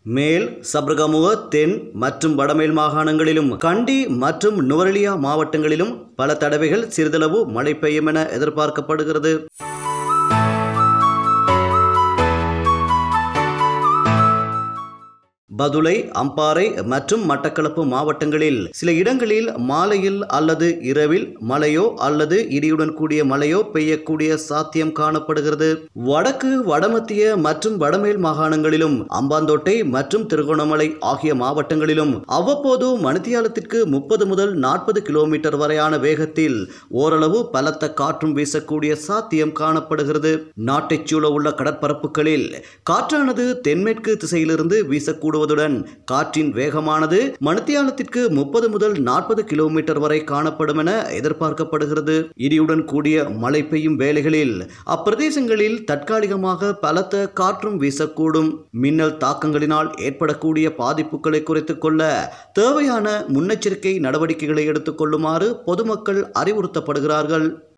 மேல் சப்ரகமுவ தென் மற்றும் வடமேல் மாகாணங்களிலும் கண்டி மற்றும் நுவரெலியா மாவட்டங்களிலும் பல தடவைகள் சிறிதளவு மழை பெய்யும் என எதிர்பார்க்கப்படுகிறது பதுளை அம்பாறை மற்றும் மட்டக்களப்பு மாவட்டங்களில் சில இடங்களில் மாலையில் அல்லது இரவில் மழையோ அல்லது இடியுடன் கூடிய மழையோ பெய்யக்கூடிய சாத்தியம் காணப்படுகிறது வடக்கு வடமத்திய மற்றும் வடமேல் மாகாணங்களிலும் அம்பாந்தோட்டை மற்றும் திருகோணமலை ஆகிய மாவட்டங்களிலும் அவ்வப்போது மணித்தியாலத்திற்கு முப்பது முதல் நாற்பது கிலோமீட்டர் வரையான வேகத்தில் ஓரளவு பலத்த காற்றும் வீசக்கூடிய சாத்தியம் காணப்படுகிறது நாட்டைச் சூழ உள்ள கடற்பரப்புகளில் காற்றானது தென்மேற்கு திசையிலிருந்து வீசக்கூடுவதுடன் காற்றின் வேகமானது மணித்தியாலத்திற்கு முப்பது முதல் நாற்பது கிலோமீட்டர் வரை காணப்படும் என எதிர்பார்க்கப்படுகிறது இடியுடன் கூடிய மழை பெய்யும் வேளைகளில் அப்பிரதேசங்களில் தற்காலிகமாக பலத்த காற்றும் வீசக்கூடும் மின்னல் தாக்கங்களினால் ஏற்படக்கூடிய பாதிப்புகளை குறைத்துக் கொள்ள தேவையான முன்னெச்சரிக்கை நடவடிக்கைகளை எடுத்துக் கொள்ளுமாறு பொதுமக்கள் அறிவுறுத்தப்படுகிறார்கள்